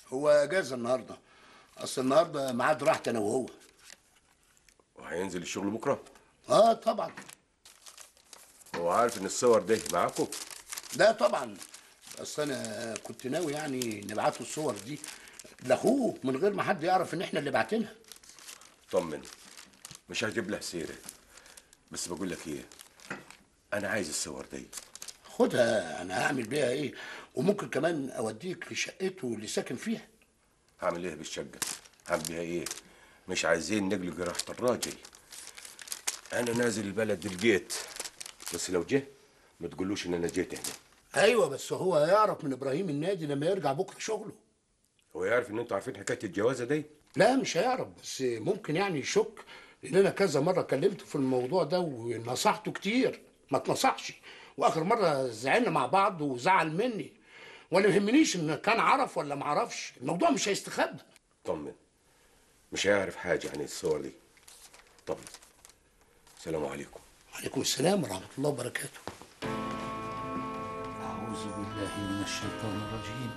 هو اجازه النهارده اصل النهارده ميعاد راحت انا وهو وهينزل الشغل بكره اه طبعا هو عارف ان الصور دي معاكم لا طبعا اصل انا كنت ناوي يعني نبعته الصور دي لاخوه من غير ما حد يعرف ان احنا اللي بعتينها طمن مش هجيب له سيره بس بقول لك ايه انا عايز الصور دي خدها انا هعمل بيها ايه وممكن كمان اوديك لشقته اللي ساكن فيها هعمل ايه بالشقه هعمل بيها ايه مش عايزين نقلق جراحه الراجل انا نازل البلد الجيت بس لو جه ما تقولوش ان انا جيت هنا ايوه بس هو هيعرف من ابراهيم النادي لما يرجع بكره شغله هو يعرف ان انتوا عارفين حكايه الجوازه دي لا مش هيعرف بس ممكن يعني يشك لان انا كذا مره كلمته في الموضوع ده ونصحته كتير ما اتنصحش واخر مره زعلنا مع بعض وزعل مني وانا ما يهمنيش ان كان عرف ولا ما عرفش الموضوع مش هيستخبى طمن مش هيعرف حاجه عن الصور دي طمن السلام عليكم وعليكم السلام ورحمه الله وبركاته أعوذ بالله من الشيطان الرجيم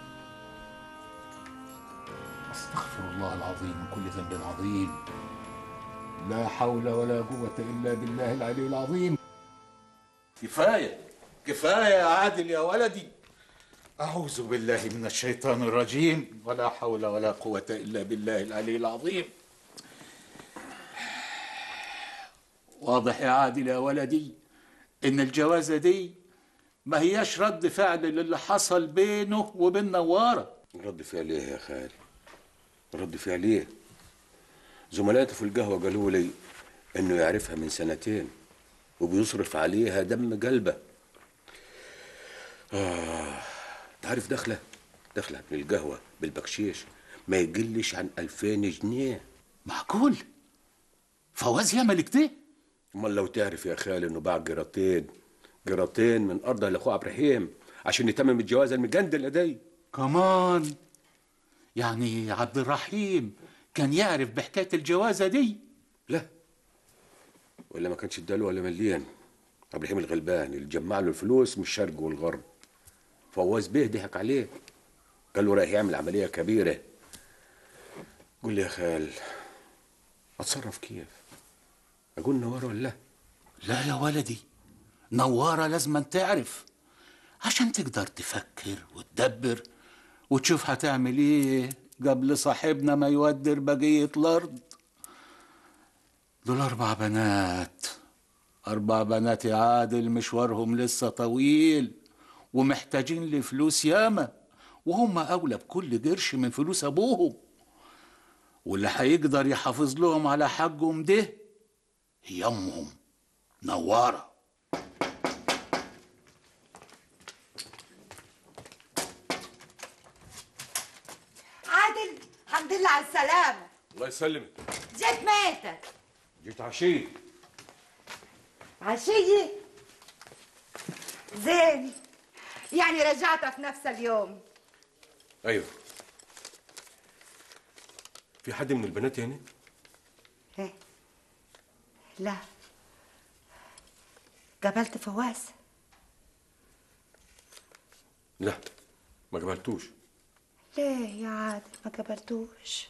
أستغفر الله العظيم من كل ذنب عظيم لا حول ولا قوة إلا بالله العلي العظيم كفاية كفاية يا عادل يا ولدي أعوذ بالله من الشيطان الرجيم ولا حول ولا قوة إلا بالله العلي العظيم واضح يا عادل يا ولدي إن الجوازة دي ما هياش رد فعل للي حصل بينه وبين نوارة رد فعل ايه يا خالي رد فعل ايه زملائي في القهوه قالوا لي انه يعرفها من سنتين وبيصرف عليها دم قلبه آه تعرف دخله دخله من القهوه بالبكشيش ما يقلش عن 2000 جنيه معقول فواز يعمل كده امال لو تعرف يا خالي انه باع جراتين جراتين من ارضها لاخوه عبد الرحيم عشان يتمم الجوازه المجندله دي كمان يعني عبد الرحيم كان يعرف بحكاية الجوازة دي لا ولا ما كانش اداله ولا مليان عبد الرحيم الغلبان اللي جمع له الفلوس من الشرق والغرب فواز بيه ضحك عليه قال له رايح يعمل عمليه كبيره قول لي يا خال اتصرف كيف اقول نوار ولا لا لا يا ولدي نوارة لازم تعرف عشان تقدر تفكر وتدبر وتشوف هتعمل ايه قبل صاحبنا ما يودر بقية الأرض دول أربع بنات أربع بنات يا عادل مشوارهم لسه طويل ومحتاجين لفلوس ياما وهم أولى بكل قرش من فلوس أبوهم واللي هيقدر يحافظ لهم على حقهم ده هي أمهم نوارة عادل الحمد لله على السلامة الله يسلمك جيت ميتك جيت عشيه عشية زين يعني رجعت في نفس اليوم ايوه في حد من البنات هنا إيه؟ لا قابلت فواز لا ما قبلتوش ليه يا عادل ما قابلتوش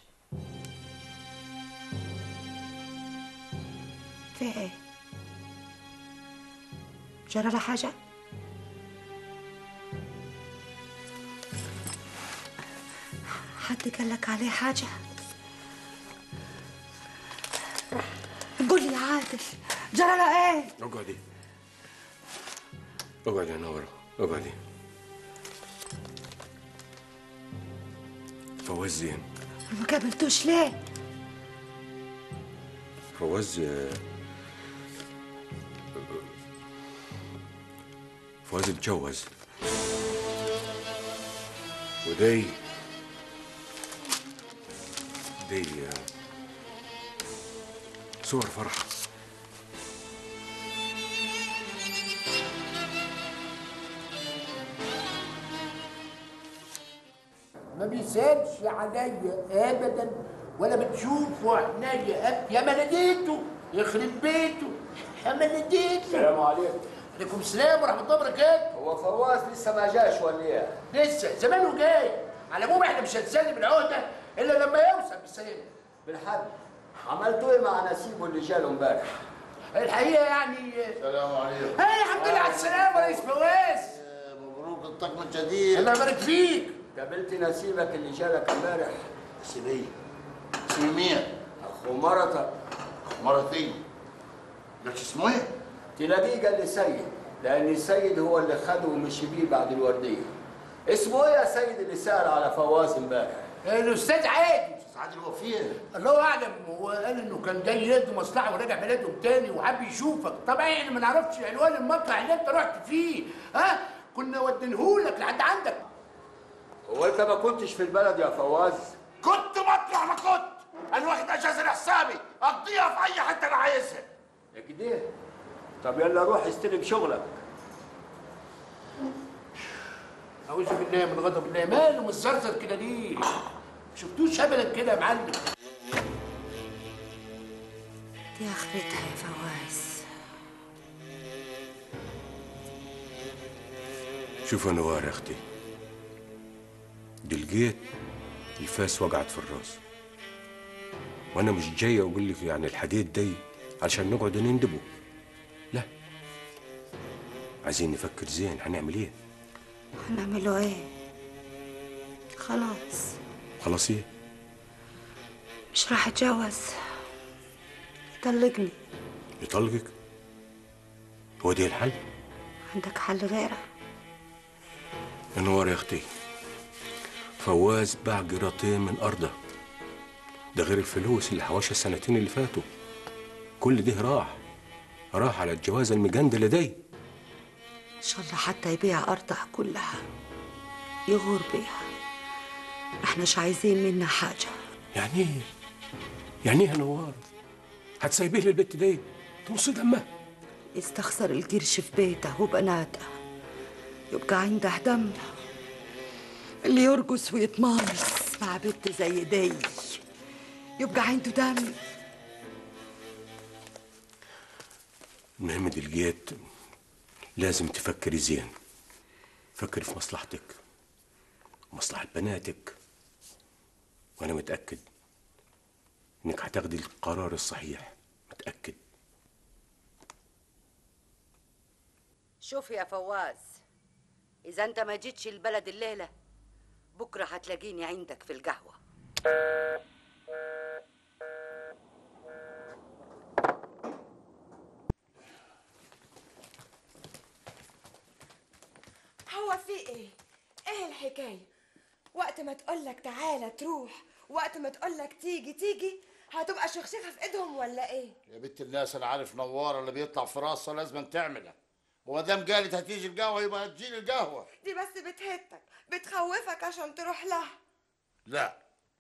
في ايه جرى له حاجة حد قال لك عليه حاجة قول لي يا عادل جرى له ايه اقعدي اقعدي يا نورة اقعدي فواز زين ما قابلتوش ليه فواز فواز اتجوز ودي دي صور فرحة ما بيسالش عليا ابدا ولا بتشوفه عينيا أب- يا ما ناديته يخرب بيته يا ما ناديته السلام عليكم عليكم السلام ورحمه الله وبركاته هو فواز لسه ما جاش ولا ايه؟ لسه زمانه جاي على العموم احنا مش هنسلم العهده الا لما يوصل بالسلامه بالحق عملتوا ايه مع نسيب واللي جاله امبارح؟ الحقيقه يعني السلام عليكم هاي الحمد لله على السلامه يا ريس فواز مبروك الطقم الجديد الله يبارك فيك قابلت نسيبك اللي جالك امبارح سيبيه اسمي مين؟ اخو مرتك مرتي قلت اسمه ايه؟ تلاقيه قال لي سيد لان السيد هو اللي خده ومشي بيه بعد الورديه اسمه ايه يا سيد اللي سال على فواز امبارح؟ الاستاذ عادي سعد الوفير الله اعلم هو قال انه كان جاي يقضي مصلحه وراجع بلدهم تاني وحب يشوفك طبعا احنا ما نعرفش عنوان المطلع اللي انت رحت فيه ها كنا ودينهولك لحد عندك هو انت ما كنتش في البلد يا فواز؟ كنت مطلع ما كنت انا واخد اجازه لحسابي اقضيها في اي حته انا عايزها يا كده طب يلا روح استلم شغلك اعوذ بالله من غضب الله ماله متزرزر كده ليه شفتوش ابدا كده يا معلم دي اخرتها يا فواز شوف يا نوار يا اختي دي لقيت الفاس وقعت في الراس وانا مش جاي اقول لك يعني الحديد دي عشان نقعد نندبه لا عايزين نفكر زين هنعمل ايه هنعمله ايه خلاص خلاص ايه مش راح اتجوز طلقني يطلقك هو ده الحل عندك حل غيره يا نوار يا اختي فواز باع قراطين من ارضه ده غير الفلوس اللي حوشها السنتين اللي فاتوا كل ده راح راح على الجواز المجندلة دي ان شاء الله حتى يبيع ارضها كلها يغور بيها احناش عايزين منها حاجه يعني ايه يعني ايه يا نوار هتسيبيه للبت دي تمص دمها يستخسر القرش في بيته وبناته يبقى عنده دم اللي يرقص ويتمارس مع بنت زي دي يبقى عنده دم المهم دي لقيت لازم تفكري زين فكري في مصلحتك ومصلحة بناتك وانا متأكد انك هتاخدي القرار الصحيح متأكد شوف يا فواز إذا أنت ما جيتش البلد الليلة بكرة هتلاقيني عندك في القهوة هو في ايه؟ ايه الحكاية؟ وقت ما تقولك تعالى تروح وقت ما تقولك تيجي تيجي هتبقى شخشخة في ايدهم ولا ايه؟ يا بنت الناس انا عارف نواره اللي بيطلع في راسها لازم تعملها وما دام قالت هتيجي القهوه يبقى هتجيلي القهوه دي بس بتهتك بتخوفك عشان تروح لها لا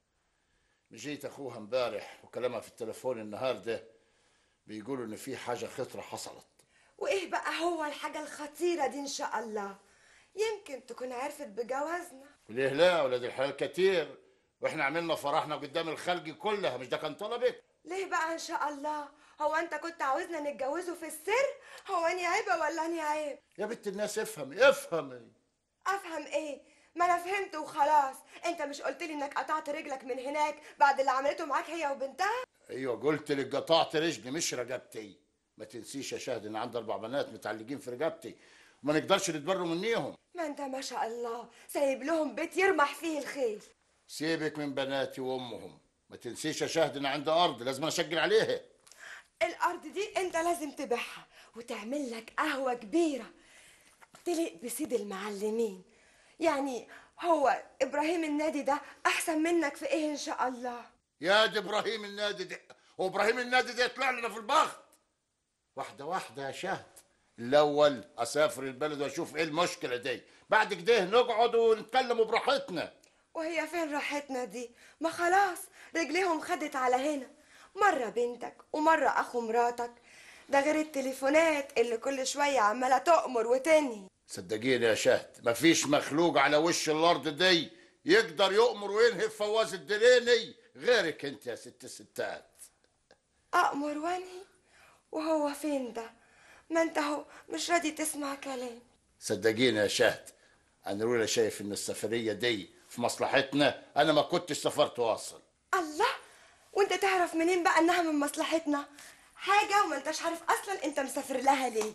جيت اخوها امبارح وكلامها في التليفون النهارده بيقولوا ان في حاجه خطره حصلت وايه بقى هو الحاجة الخطيرة دي ان شاء الله؟ يمكن تكون عرفت بجوازنا ليه لا ولاد الحلال كتير واحنا عملنا فرحنا قدام الخلق كلها مش ده كان طلبك ليه بقى ان شاء الله؟ هو انت كنت عاوزنا نتجوزه في السر؟ هو اني عيبة ولا اني عيب؟ يا بنت الناس افهمي افهمي افهم ايه ما انا فهمت وخلاص انت مش قلت لي انك قطعت رجلك من هناك بعد اللي عملته معاك هي وبنتها ايوه قلت لك قطعت رجلي مش رقبتي ما تنسيش يا شاهد ان عندي اربع بنات متعلقين في رقبتي وما نقدرش نتبروا منيهم ما انت ما شاء الله سايب لهم بيت يرمح فيه الخيل سيبك من بناتي وامهم ما تنسيش يا شاهد ان عندي ارض لازم اشجل عليها الارض دي انت لازم تبيعها وتعمل لك قهوه كبيره تليق بسيد المعلمين يعني هو ابراهيم النادي ده احسن منك في ايه ان شاء الله يا دي ابراهيم النادي ده وابراهيم النادي ده يطلع لنا في البخت واحده واحده يا شهد الاول اسافر البلد واشوف ايه المشكله دي بعد كده نقعد ونتكلم براحتنا وهي فين راحتنا دي ما خلاص رجليهم خدت على هنا مرة بنتك ومرة أخو مراتك ده غير التليفونات اللي كل شوية عمالة تؤمر وتنهي صدقيني يا شهد مفيش مخلوق على وش الارض دي يقدر يؤمر وينهي في فواز الدريني غيرك انت يا ست الستات أأمر وانهي وهو فين ده ما انت هو مش راضي تسمع كلام صدقيني يا شهد انا لولا شايف ان السفريه دي في مصلحتنا انا ما كنتش سافرت واصل الله وانت تعرف منين بقى انها من مصلحتنا حاجه وما انتش عارف اصلا انت مسافر لها ليه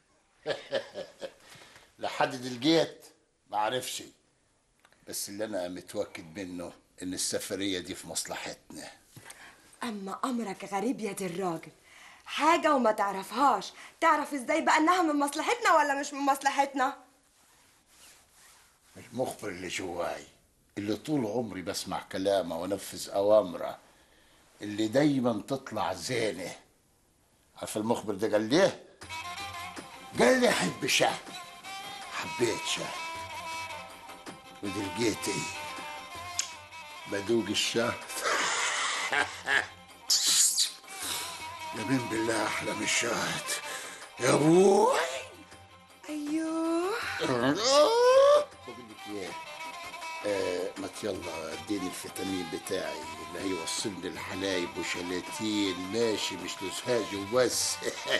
لحد الجيت ما عرفش بس اللي انا متوكد منه ان السفريه دي في مصلحتنا اما امرك غريب يا دي الراجل حاجه وما تعرفهاش تعرف ازاي بقى انها من مصلحتنا ولا مش من مصلحتنا المخبر اللي جواي اللي طول عمري بسمع كلامه وانفذ اوامره اللي دايما تطلع زينه عارف المخبر ده قال ليه قال لي احب شهد حبيت شهد ودي لقيتي بدوق الشهد يمين بالله احلى من الشهد يا ابوي ايوه بقول لك ايه آه ما يلا اديني الفيتامين بتاعي اللي هيوصلني الحلايب وشلاتين ماشي مش نزهاج وبس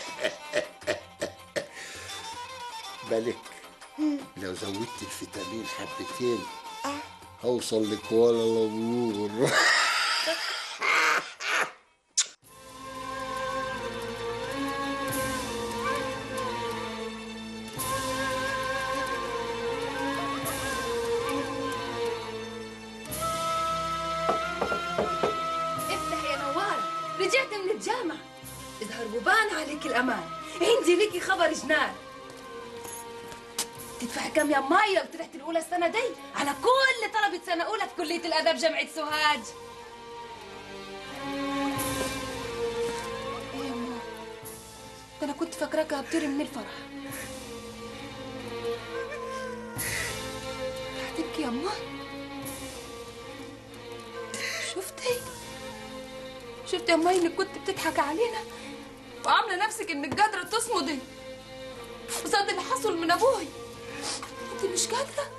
بالك لو زودت الفيتامين حبتين هوصل لكوالالمبور افتح يا نوار رجعت من الجامعة اظهر وبان عليك الأمان عندي ليكي خبر جنان تدفع كم يا ماي لو طلعت الأولى السنة دي على كل طلبة سنة أولى في كلية الأدب جامعة سوهاج إيه يا ماما ده أنا كنت فاكراك هبطيري من الفرح هتبكي يا ماي شفتي شفتي يا ماي انك كنت بتضحك علينا وعامله نفسك انك قادره تصمدي قصاد اللي حصل من ابوي انت مش قادره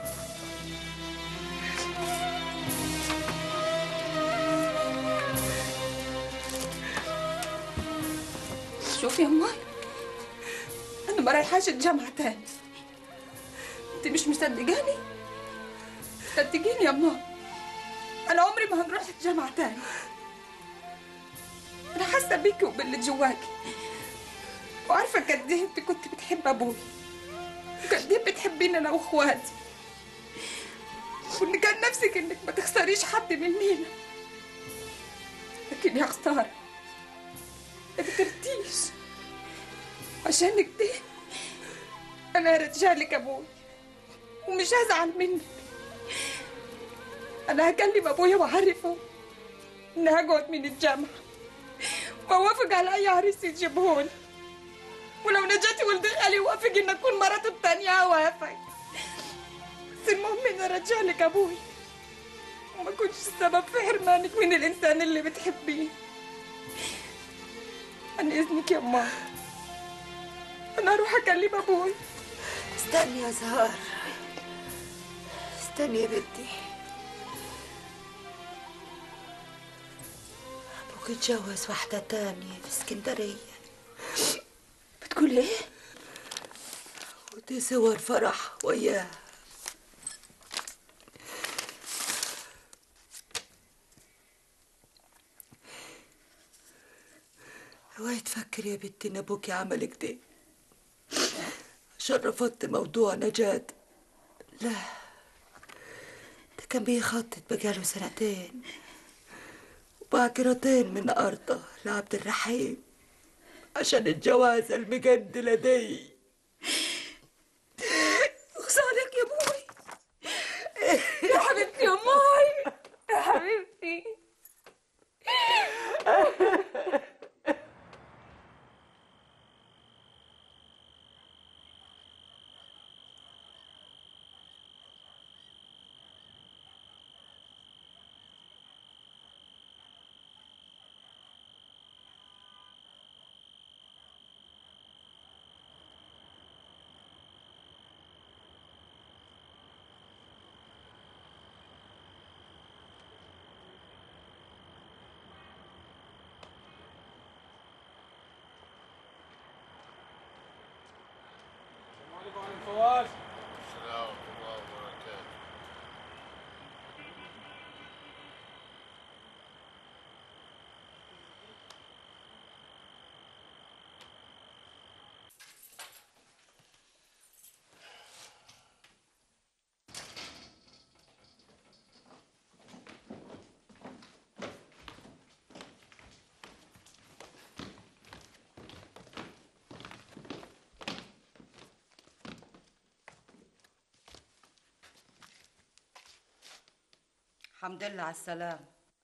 شوفي يا ماي انا ما رايحاش الجامعه تاني انت مش مصدقاني صدقيني يا ماي انا عمري ما هنروح الجامعه تاني انا حاسه بيكي وباللي جواكي وعارفه قد ايه انت كنت بتحب ابوي وقد ايه بتحبيني انا واخواتي وان كان نفسك انك ما تخسريش حد منينا لكن يا خساره ما قدرتيش عشان كده انا هرجع لك ابوي ومش هزعل منك انا هكلم ابويا واعرفه اني هقعد من الجامعه واوافق على اي عريس يجيبهولي ولو نجاتي ولد خالي وافق ان اكون مرته التانية اوافق بس المهم اني ارجع لك ابوي وما كنتش السبب في حرمانك من الانسان اللي بتحبيه عن اذنك يا ماما انا اروح اكلم ابوي استني يا زهار استني يا بنتي ابوك اتجوز واحدة تانية في اسكندرية بتقول ايه ودي صور فرح وياه اوعي تفكر يا بنتي ان ابوكي عمل كده عشان رفضت موضوع نجاة لا ده كان بيخطط بقاله سنتين وباكرتين من أرضه لعبد الرحيم عشان الجوازة المجندلة دي خسارك يا ابوي يا حبيبتي يا ماي يا حبيبتي الحمد لله على السلامة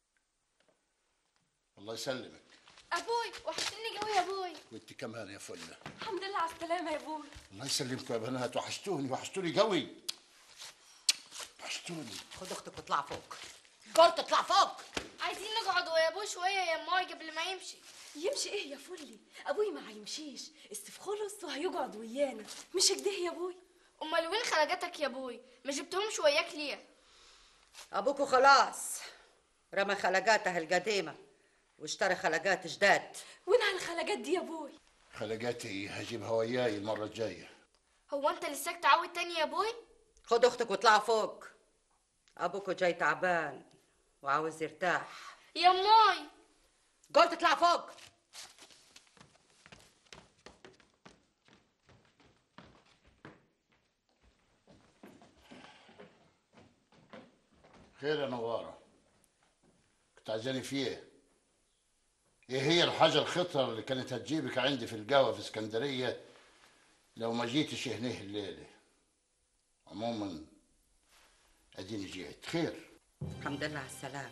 الله يسلمك ابوي وحشتني قوي يا ابوي وانت كمان يا فله الحمد لله على السلامه يا ابوي الله يسلمكم يا بنات وحشتوني وحشتوني قوي وحشتوني خد اختك واطلع فوق قلت اطلع فوق عايزين نقعد ويا ابوي شويه يا ماي قبل ما يمشي يمشي ايه يا فلي ابوي ما هيمشيش استف خلص وهيقعد ويانا مش كده يا ابوي امال وين خلقتك يا ابوي ما جبتهمش وياك ليه ابوكوا خلاص رمى خلقاته القديمة واشترى خلقات جداد وين هالخلقات دي يا ابوي خلقاتي هجيبها وياي المره الجايه هو انت لساك تعود تاني يا ابوي خد اختك واطلع فوق ابوكوا جاي تعبان وعاوز يرتاح يا ماي قلت اطلع فوق خير يا نواره كنت عايزاني في ايه ايه هي الحاجه الخطره اللي كانت هتجيبك عندي في القهوه في اسكندريه لو ما جيتش هنيه الليله عموما اديني جيت خير الحمد لله على السلامة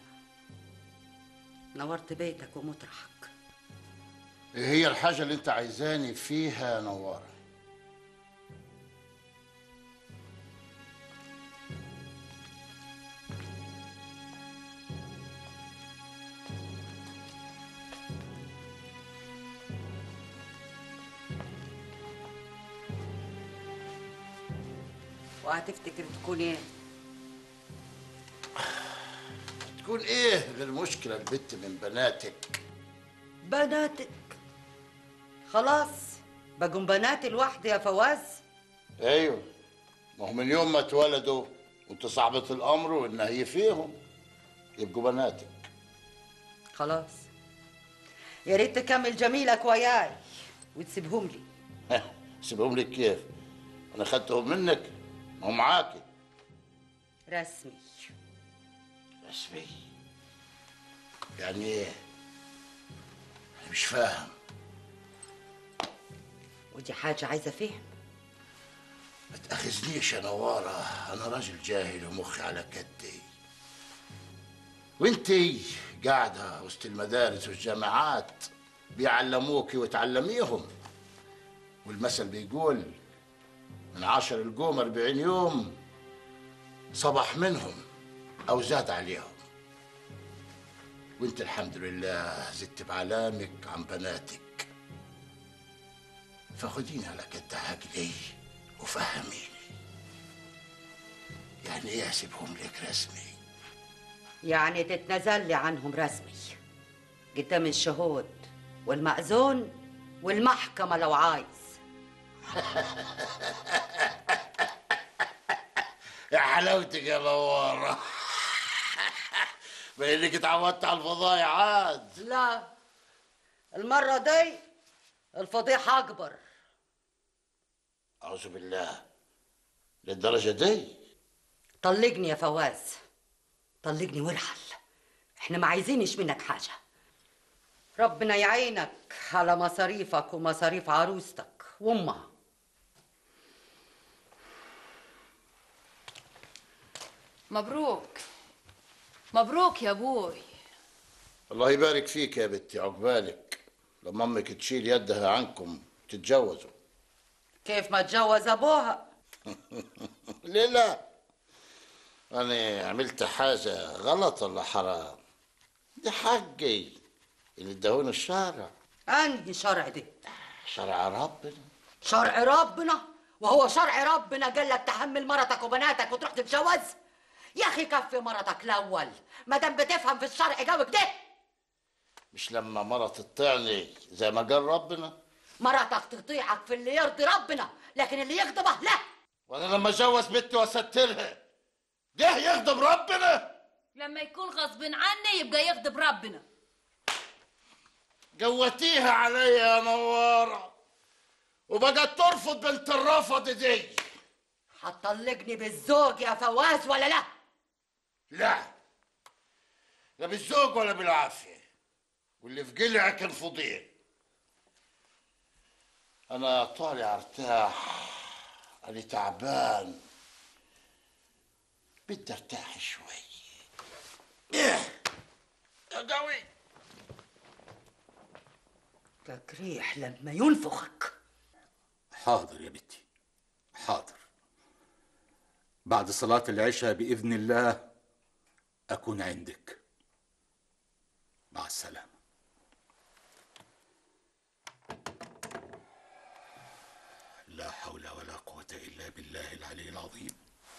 نورت بيتك ومطرحك ايه هي الحاجه اللي انت عايزاني فيها يا نواره وهتفتكر تكون ايه تكون ايه غير مشكله البت من بناتك بناتك خلاص بقوا بناتي لوحدي يا فواز ايوه ما هو من يوم ما اتولدوا وانت صاحبة الامر والنهي فيهم يبقوا بناتك خلاص يا ريت تكمل جميلك وياي وتسيبهم لي سيبهم لك كيف انا خدتهم منك ما هو معاكي رسمي رسمي يعني ايه انا مش فاهم ودي حاجة عايزة فهم ما تاخذنيش يا نوارة انا راجل جاهل ومخي على كدي وانتي قاعدة وسط المدارس والجامعات بيعلموكي وتعلميهم والمثل بيقول من عشر القوم أربعين يوم صبح منهم أو زاد عليهم وانت الحمد لله زدت بعلامك عن بناتك فخديني على قد عقلي وفهميني يعني ايه اسيبهم لك رسمي يعني تتنازل لي عنهم رسمي قدام الشهود والمأذون والمحكمة لو عايز يا حلاوتك يا نوارة بانك اتعودت على الفضايح عاد لا المرة دي الفضيحة أكبر اعوذ بالله للدرجة دي طلقني يا فواز طلقني وارحل احنا ما عايزينش منك حاجة ربنا يعينك على مصاريفك ومصاريف عروستك وامها مبروك مبروك يا ابوي الله يبارك فيك يا بنتي عقبالك لما امك تشيل يدها عنكم تتجوزوا كيف ما تجوز ابوها ليه لا انا عملت حاجة غلط ولا حرام دي حقي اللي ادهوني الشارع انهي شرع دي شرع ربنا شرع ربنا وهو شرع ربنا قال لك تحمل مرتك وبناتك وتروح تتجوز يا اخي كفي مرتك الاول ما دام بتفهم في الشرع جوك ده مش لما مرة تطيعني زي ما قال ربنا مرتك تطيعك في اللي يرضي ربنا لكن اللي يغضبه لا وانا لما اتجوز بنتي وسترها ده يغضب ربنا لما يكون غصب عني يبقى يغضب ربنا جوتيها عليا يا نوارة وبقت ترفض بنت الرفض دي هتطلقني بالزوج يا فواز ولا لا لا لا بالذوق ولا بالعافية واللي في قلعك الفضيل أنا طالع أرتاح أنا تعبان بدي أرتاح شوي يا قوي تجريح لما ينفخك حاضر يا بنتي حاضر بعد صلاة العشاء بإذن الله أكون عندك مع السلامة لا حول ولا قوة إلا بالله العلي العظيم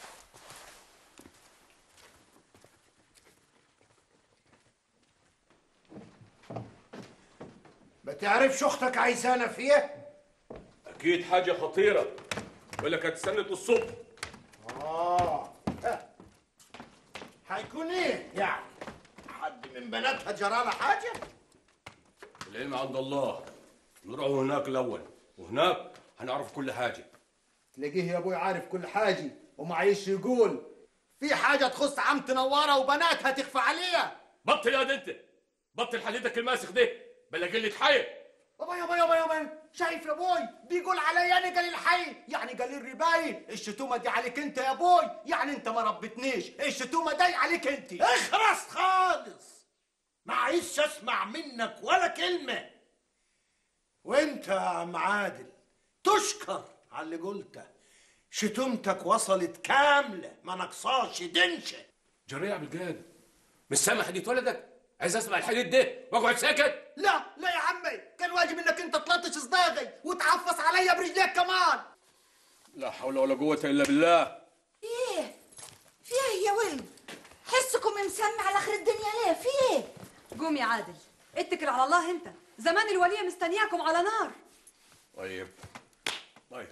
ما تعرفش اختك عايزانا في ايه؟ اكيد حاجه خطيره ولا كانت استنت الصبح اه ها. هيكون ايه يعني؟ حد من بناتها جراله حاجه؟ العلم عند الله نروح هناك الاول وهناك هنعرف كل حاجه تلاقيه يا ابوي عارف كل حاجه ومعيش يقول في حاجه تخص عم نواره وبناتها تخفى عليها بطل يا انت بطل حديدك الماسخ ده بلا قله حي يابا يابا يابا يابا شايف يا ابوي بيقول علي انا قليل الحي يعني قليل رباي الشتومه دي عليك انت يا ابوي يعني انت ما ربتنيش الشتومه دي عليك انت اخرس خالص ما عايزش اسمع منك ولا كلمه وانت يا عم عادل تشكر على اللي قلته شتومتك وصلت كامله ما نقصاش دنشه جري يا عبد القادر مش سامع حديد ولدك عايز اسمع الحديد ده واقعد ساكت لا لا يا عمي كان واجب انك انت تلطش صداغي وتعفص عليا برجليك كمان لا حول ولا قوه الا بالله ايه في ايه يا ولد حسكم مسمع على اخر الدنيا ليه في ايه قوم يا عادل اتكل على الله انت زمان الولية مستنياكم على نار طيب طيب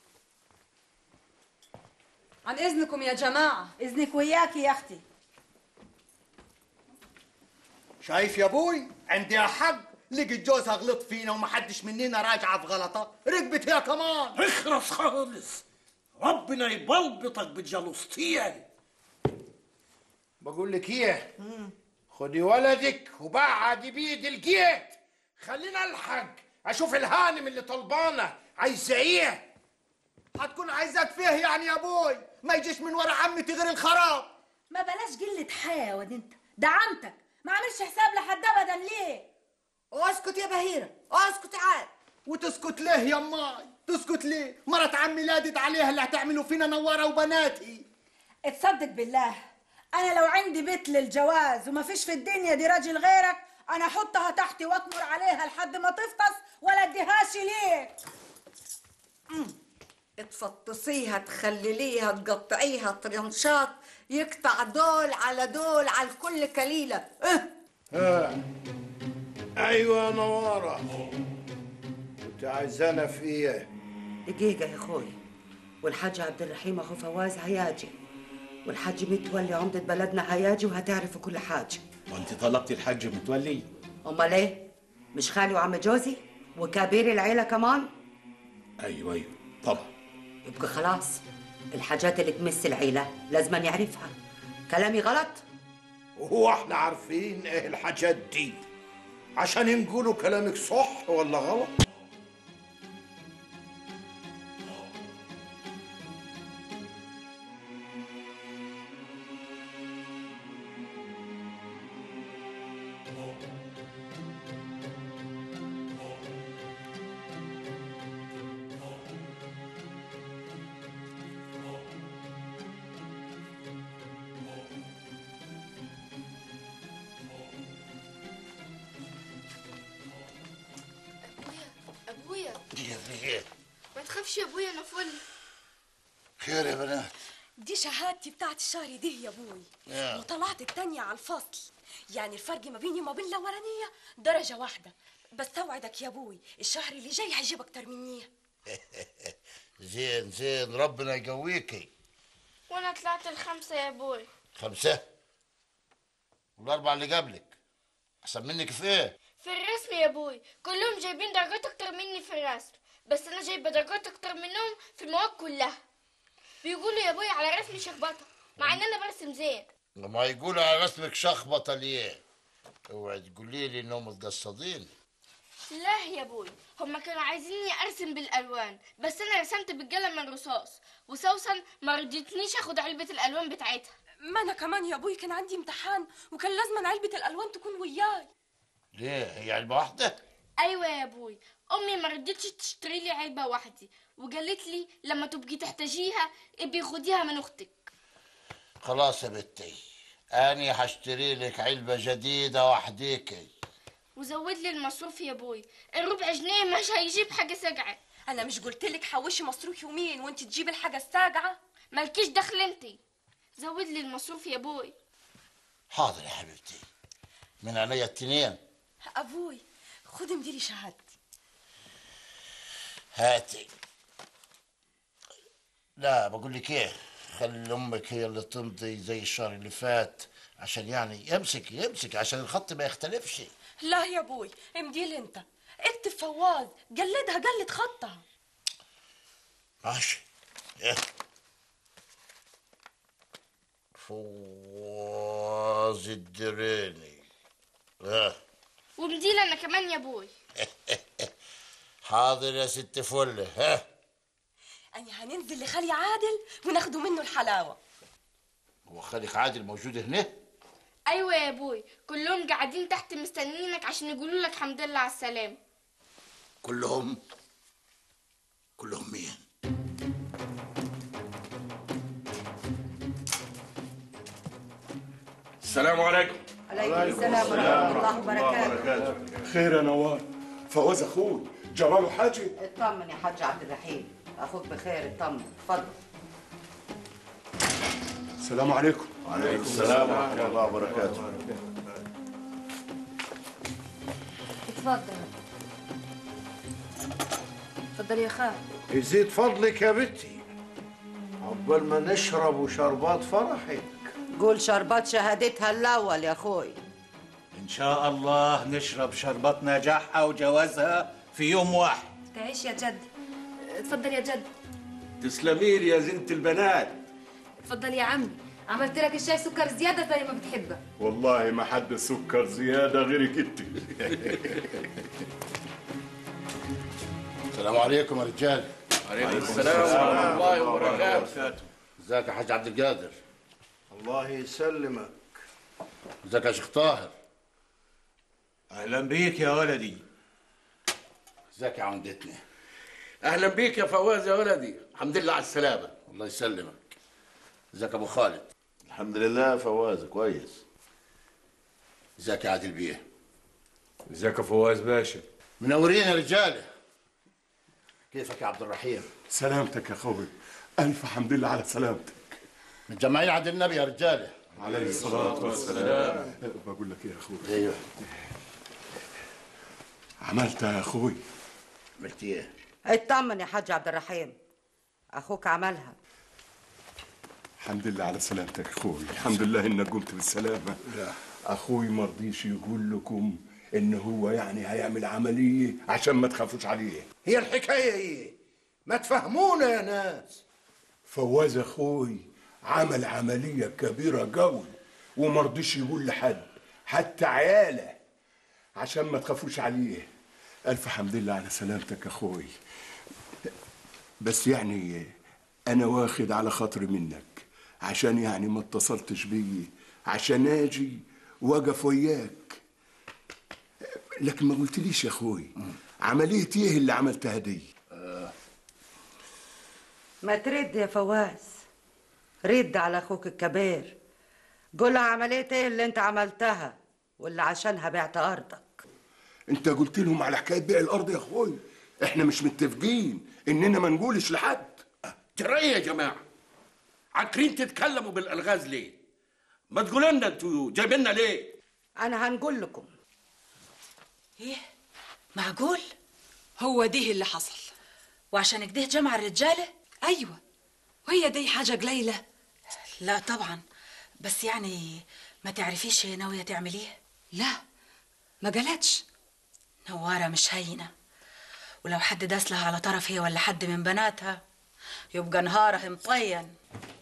عن اذنكم يا جماعة اذنك وياكي يا اختي شايف يا ابوي عندي حق لقيت جوزها غلط فينا ومحدش مننا راجعه في غلطه ركبت هي كمان اخرس خالص ربنا يبلبطك بالجلوسطين بقول لك ايه خدي ولدك وبعدي بيد الجيت خلينا الحق اشوف الهانم اللي طلبانه عايزه ايه هتكون عايزاك فيه يعني يا ابوي ما يجيش من ورا عمتي غير الخراب ما بلاش قلة حياة يا واد انت دعمتك ما عملش حساب لحد ابدا ليه اسكت يا بهيرة اسكت عاد وتسكت ليه يا ماي تسكت ليه مرت عمي لادت عليها اللي هتعملوا فينا نواره وبناتي اتصدق بالله انا لو عندي بيت للجواز وما فيش في الدنيا دي راجل غيرك انا احطها تحتي واكمر عليها لحد ما تفطس ولا اديهاش ليك تفطسيها تخلليها تقطعيها طرنشات يقطع دول على دول على الكل كليلة اه ها ايوه يا نواره انت عايزانا في ايه دقيقة يا اخوي والحاج عبد الرحيم اخو فواز هياجي والحاج متولي عمدة بلدنا هياجي وهتعرفوا كل حاجة وانت طلبتي الحاج متولي امال ايه مش خالي وعم جوزي وكبير العيلة كمان ايوه ايوه طبعا يبقى خلاص الحاجات اللي تمس العيلة لازم يعرفها كلامي غلط وهو احنا عارفين ايه الحاجات دي عشان نقولوا كلامك صح ولا غلط ابويا خير ما تخافش يا ابويا انا فل خير يا بنات دي شهادتي بتاعت الشهر دي يا ابوي يا. وطلعت التانية على الفصل يعني الفرق ما بيني وما بين الاولانية درجة واحدة بس اوعدك يا ابوي الشهر اللي جاي هجيب اكتر مني زين زين ربنا يقويكي وانا طلعت الخمسة يا ابوي خمسة والأربعة اللي قبلك أحسن منك في إيه؟ في الرسم يا ابوي كلهم جايبين درجات اكتر مني في الرسم بس انا جايبه درجات اكتر منهم في المواد كلها بيقولوا يا ابوي على رسمي شخبطه مع ان انا برسم زين لما يقولوا على رسمك شخبطة ليه؟ اوعي تقولي لي إنهم متقصدين لا يا ابوي هما كانوا عايزيني ارسم بالالوان بس انا رسمت بالقلم الرصاص وسوسن ما رضيتنيش اخد علبه الالوان بتاعتها ما انا كمان يا ابوي كان عندي امتحان وكان لازم علبه الالوان تكون وياي ليه هي علبه واحده ايوه يا ابوي امي ما رضتش تشتري لي علبه واحده وقالت لي لما تبقي تحتاجيها ابقي خديها من اختك خلاص يا بنتي انا هشتري لك علبه جديده وحديكي وزود لي المصروف يا ابوي الربع جنيه مش هيجيب حاجه ساقعه انا مش قلت لك حوشي مصروف يومين وانت تجيبي الحاجه الساقعه مالكيش دخل انت زود لي المصروف يا ابوي حاضر يا حبيبتي من عينيا التنين ابوي خدي مديري شهادتي هاتي لا بقول لك ايه خلي امك هي اللي تمضي زي الشهر اللي فات عشان يعني يمسك يمسك عشان الخط ما يختلفش لا يا ابوي امديلي انت اكتب فواز جلدها جلد خطها ماشي ايه فواز الدريني اه ومديلة انا كمان يا ابوي حاضر يا ست فله ها أنا هننزل لخالي عادل وناخده منه الحلاوة هو خالك عادل موجود هنا ايوه يا ابوي كلهم قاعدين تحت مستنيينك عشان يقولوا لك حمد لله على السلامه كلهم كلهم مين السلام عليكم عليكم السلام ورحمة الله وبركاته خير يا نوار فواز اخوي جراله حاجه اطمن يا حاج عبد الرحيم اخوك بخير اطمن اتفضل السلام عليكم وعليكم السلام ورحمه الله وبركاته اتفضل اتفضل يا خال يزيد فضلك يا بنتي عقبال ما نشرب شربات فرحك قول شربات شهادتها الاول يا اخوي إن شاء الله نشرب شربات نجاحها وجوازها في يوم واحد تعيش يا جد اتفضل يا جد تسلمي لي يا زينة البنات اتفضل يا عمي عملت لك الشاي سكر زيادة زي ما بتحبه والله ما حد سكر زيادة غيرك انت السلام عليكم يا رجال عليكم السلام ورحمة الله وبركاته. ازيك يا حاج عبد القادر الله يسلمك ازيك يا شيخ طاهر أهلا بيك يا ولدي ازيك يا عمدتنا اهلا بيك يا فواز يا ولدي الحمد لله على السلامه الله يسلمك ازيك يا ابو خالد الحمد لله فواز كويس ازيك يا عادل بيه ازيك يا فواز باشا منورين يا رجاله كيفك يا عبد الرحيم سلامتك يا اخوي الف حمد لله على سلامتك متجمعين عند النبي يا رجاله عليه الصلاة والسلام بقول لك ايه يا اخوي ايوه عملت يا اخوي عملت ايه اطمن يا حاج عبد الرحيم اخوك عملها الحمد لله على سلامتك يا اخوي الحمد لله انك قمت بالسلامة لا اخوي ما رضيش يقول لكم ان هو يعني هيعمل عملية عشان ما تخافوش عليه هي الحكايه ايه ما تفهمونا يا ناس فواز اخوي عمل عملية كبيرة قوي وما رضيش يقول لحد حتى عياله عشان ما تخافوش عليه ألف حمد لله على سلامتك يا أخوي بس يعني أنا واخد على خاطري منك عشان يعني ما اتصلتش بي عشان أجي وأقف وياك لكن ما قلتليش يا أخوي عملية إيه اللي عملتها دي؟ ما ترد يا فواز رد على اخوك الكبير قولها عملية ايه اللي انت عملتها واللي عشانها بعت ارضك أنت قلت لهم على حكاية بيع الأرض يا أخوي إحنا مش متفقين إننا ما نقولش لحد جرايه يا جماعه عاكرين تتكلموا بالالغاز ليه ما تقولوا لنا انتوا جايبيننا ليه انا هنقول لكم ايه معقول هو ده اللي حصل وعشان كده جمع الرجاله ايوه وهي دي حاجه قليله لا طبعا بس يعني ما تعرفيش هي ناويه تعمل ايه لا ما قالتش نواره مش هينه ولو حد داس لها على طرف هي ولا حد من بناتها يبقى نهارها مطين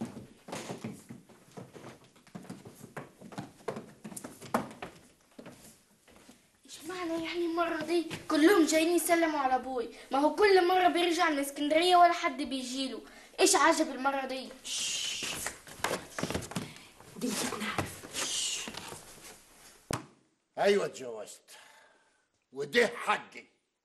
اشمعنى يعني المرة دي كلهم جايين يسلموا على ابوي ما هو كل مرة بيرجع من اسكندرية ولا حد بيجيله ايش عجب المرة دي دي نسيت نعرف ايوه اتجوزت وده حقي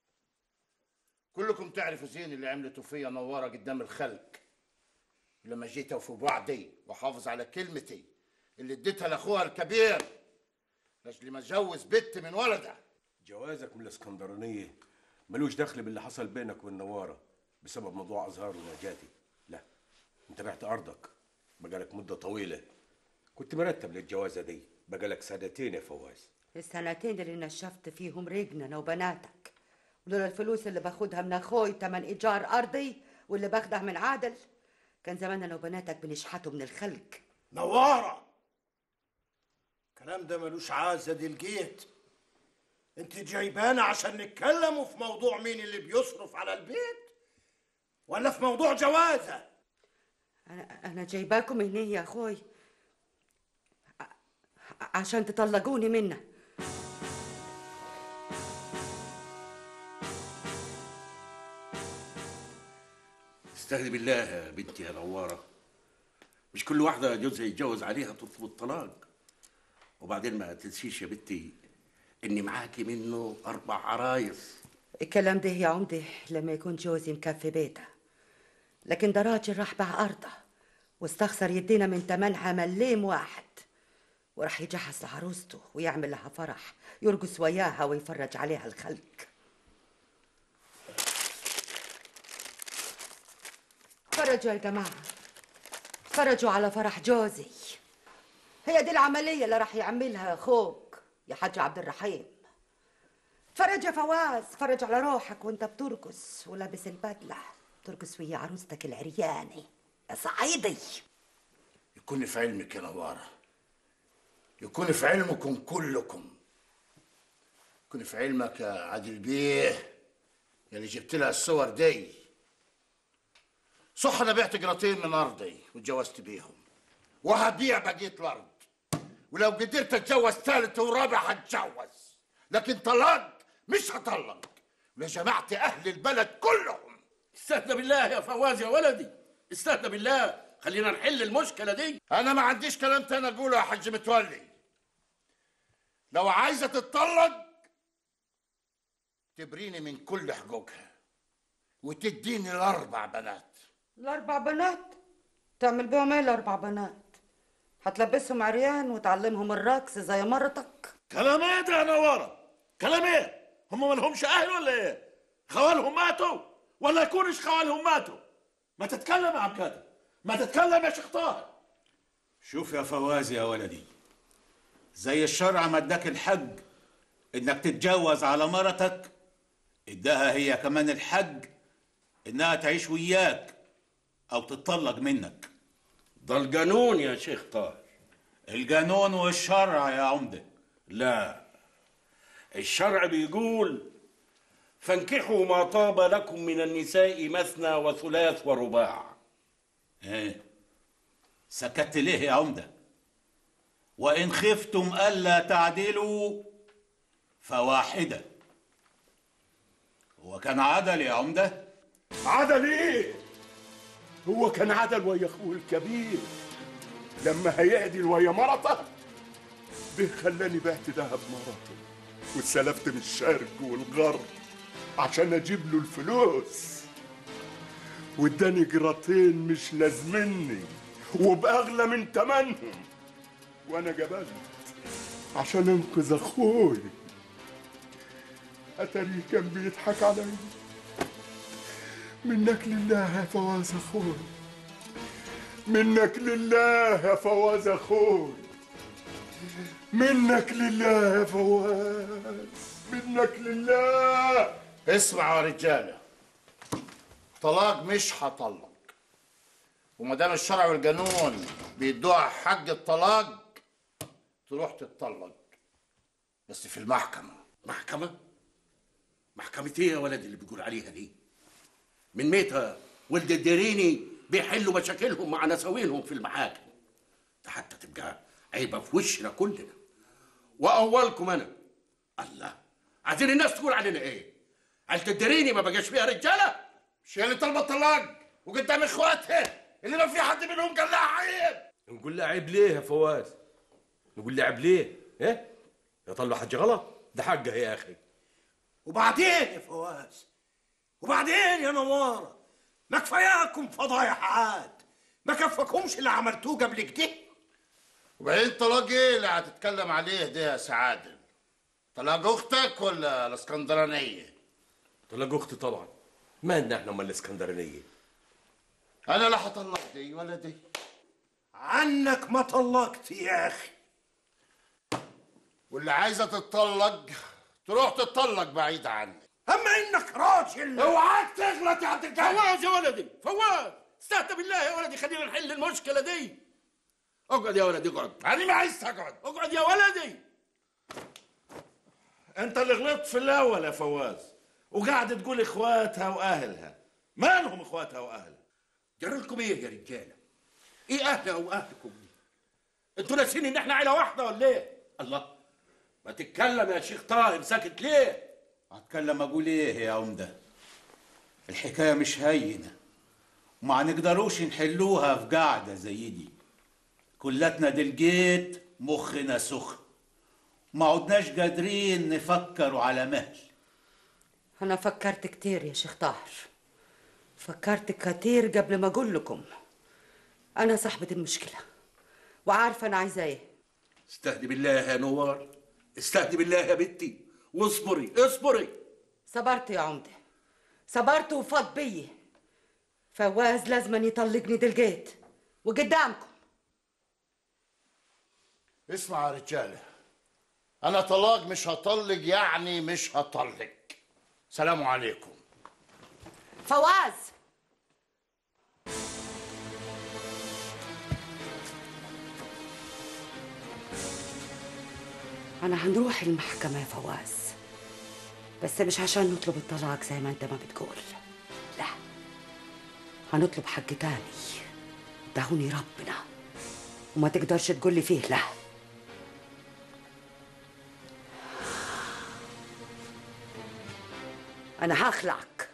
كلكم تعرفوا زين اللي عملته فيا نواره قدام الخلق لما جيت اوفي بوعدي واحافظ على كلمتي اللي اديتها لاخوها الكبير لاجل ما اتجوز بنت من ولدها جوازك من الاسكندرانية ملوش دخل باللي حصل بينك والنوارة بسبب موضوع أزهار ونجاتي لا انت بعت أرضك بقالك مدة طويلة كنت مرتب للجوازة دي بقالك سنتين يا فواز السنتين اللي نشفت فيهم رجنا انا وبناتك ولولا الفلوس اللي باخدها من اخوي تمن ايجار ارضي واللي باخدها من عادل كان زمان انا وبناتك بنشحتوا من الخلق نوارة الكلام ده ملوش عازة دي لقيت انت جايبانا عشان نتكلموا في موضوع مين اللي بيصرف على البيت ولا في موضوع جوازة انا انا جايباكم هنا يا اخوي ع- عشان تطلقوني منه استهدي بالله يا بنتي يا نوارة مش كل واحدة جوزها يتجوز عليها تطلب الطلاق وبعدين ما تنسيش يا بنتي اني معاكي منه اربع عرايس الكلام ده يا عمدة لما يكون جوزي مكفي بيته لكن ده راجل راح باع أرضه واستخسر يدينا من تمنها مليم واحد وراح يجهز لعروسته ويعمل لها فرح يرقص وياها ويفرج عليها الخلق فرجوا يا جماعة فرجوا على فرح جوزي هي دي العملية اللي راح يعملها أخوك يا حاج عبد الرحيم فرج يا فواز فرج على روحك وانت بترقص ولابس البدلة ترقص ويا عروستك العريانة يا صعيدي يكون في علمك يا نوارة يكون في علمكم كلكم يكون في علمك يا عادل بيه اللي جبت لها الصور دي صح انا بعت قراطين من ارضي واتجوزت بيهم وهبيع بقيه الارض ولو قدرت اتجوز ثالث ورابع هتجوز لكن طلاق مش هطلق ولجمعت اهل البلد كلهم استهدى بالله يا فواز يا ولدي استهدى بالله خلينا نحل المشكلة دي انا ما عنديش كلام تاني اقوله يا حاج متولي لو عايزه تتطلق تبريني من كل حقوقها وتديني الاربع بنات الأربع بنات تعمل بيهم ايه الأربع بنات هتلبسهم عريان وتعلمهم الرقص زي مرتك كلام ايه ده يا نوارة كلام ايه هم ما لهمش اهل ولا ايه خوالهم ماتوا ولا يكونش خوالهم ماتوا ما تتكلم يا عم كاتب ما تتكلم يا شيخ طاهر شوف يا فواز يا ولدي زي الشرع ما اداك الحج انك تتجوز على مرتك اداها هي كمان الحج انها تعيش وياك او تتطلق منك ده القانون يا شيخ طاهر القانون والشرع يا عمده لا الشرع بيقول فانكحوا ما طاب لكم من النساء مثنى وثلاث ورباع ايه سكت ليه يا عمده وان خفتم الا تعدلوا فواحده هو كان عدل يا عمده عدل ايه هو كان عدل ويا اخوه الكبير لما هيعدل ويا مرته ده خلاني بعت دهب مرته واتسلفت من الشرق والغرب عشان اجيب له الفلوس واداني جراتين مش لازمني وباغلى من تمنهم وانا جبلت عشان انقذ اخوي اتاريه كان بيضحك عليا منك لله يا فواز اخوي منك لله يا فواز اخوي منك لله يا فواز منك لله اسمعوا يا رجاله طلاق مش هطلق وما دام الشرع والقانون بيدوها حق الطلاق تروح تتطلق بس في المحكمه محكمة؟ محكمة ايه يا ولد اللي بيقول عليها دي؟ من ميتة ولد الديريني بيحلوا مشاكلهم مع نساوينهم في المحاكم ده حتى تبقى عيبة في وشنا كلنا وأولكم أنا الله عايزين الناس تقول علينا إيه؟ عيلة الديريني ما بقاش فيها رجالة؟ مش هي اللي طالبه الطلاق وقدام اخواتها اللي ما في حد منهم قال لها عيب نقول له عيب ليه يا فواز نقول له عيب ليه ايه يطلع حاجه غلط ده حقه يا اخي وبعدين يا فواز وبعدين يا نوارة ما كفاياكم فضايح عاد ما كفاكمش اللي عملتوه قبل كده وبعدين طلاق ايه اللي هتتكلم عليه ده يا سعادة طلاق اختك ولا الاسكندرانية طلاق اختي طبعا ما عندنا احنا امال الاسكندرانيه انا لا هطلق دي ولا دي عنك ما طلقت يا اخي واللي عايزه تتطلق تروح تتطلق بعيد عني اما انك راجل اوعاك تغلط يا عبد الجليل فواز يا ولدي فواز استهدى بالله يا ولدي خلينا نحل المشكله دي اقعد يا ولدي اقعد انا ما عايز اقعد اقعد يا ولدي انت اللي غلطت في الاول يا فواز وقاعد تقول اخواتها واهلها مالهم اخواتها واهلها جرى لكم ايه يا رجاله ايه اهلها واهلكم دي انتوا ناسين ان احنا عيله واحده ولا ايه الله ما تتكلم يا شيخ طاهر ساكت ليه هتكلم اقول ايه يا عمده الحكايه مش هينه وما نقدروش نحلوها في قعده زي دي كلتنا دلجيت مخنا سخن ما عدناش قادرين نفكروا على مهل أنا فكرت كتير يا شيخ طاهر فكرت كتير قبل ما أقول لكم أنا صاحبة المشكلة وعارفة أنا عايزة إيه استهدي بالله يا نوار استهدي بالله يا بنتي واصبري اصبري صبرت يا عمدة صبرت وفاض بيي فواز لازم يطلقني دلجيت وقدامكم اسمع يا رجاله انا طلاق مش هطلق يعني مش هطلق سلام عليكم فواز أنا هنروح المحكمة يا فواز بس مش عشان نطلب الطلاق زي ما أنت ما بتقول لا هنطلب حق تاني دعوني ربنا وما تقدرش تقول لي فيه لا أنا هخلعك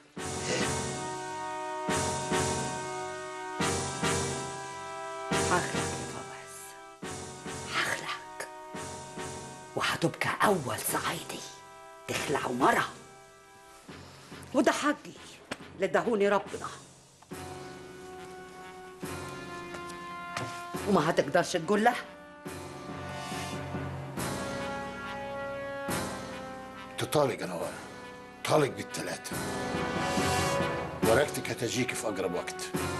هخلعك يا فواز هخلعك وهتبقى أول صعيدي تخلعوا مرة وده حقي اللي اداهوني ربنا وما هتقدرش تقول له تطالق انا طالق بالثلاثه ورقتك هتجيك في اقرب وقت